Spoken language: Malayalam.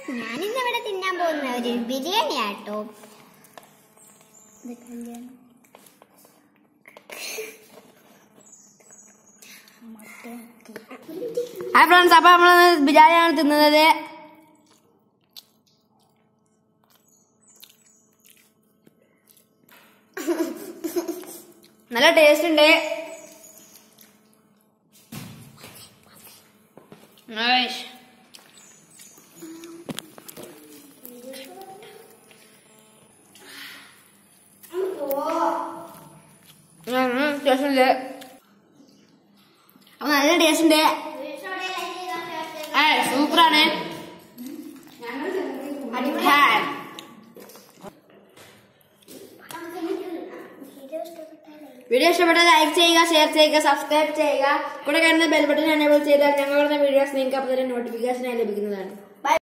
ഞാനിന്ന് ഇവിടെ തിന്നാൻ പോകുന്ന ഒരു ബിരിയാണി ആട്ടോ ഹായ് ഫ്രണ്ട്സ് അപ്പൊ നമ്മള് ബിരിയാണിയാണ് തിന്നുന്നത് നല്ല ടേസ്റ്റ് ഉണ്ട് Nice. ടേസ്റ്റ് ഉണ്ട് അപ്പൊ നല്ല ടേസ്റ്റ് ഉണ്ട് സൂപ്പറാണ് വീഡിയോ ഇഷ്ടപ്പെട്ടാൽ ലൈക്ക് ചെയ്യുക ഷെയർ ചെയ്യുക സബ്സ്ക്രൈബ് ചെയ്യുക കൂടെ കാണുന്ന ബെൽ ബട്ടൺ എനേബിൾ ചെയ്താൽ ഞങ്ങളുടെ വീഡിയോസ് നിങ്ങൾക്ക് അപ്പോൾ തന്നെ നോട്ടിഫിക്കേഷൻ ലഭിക്കുന്നതാണ്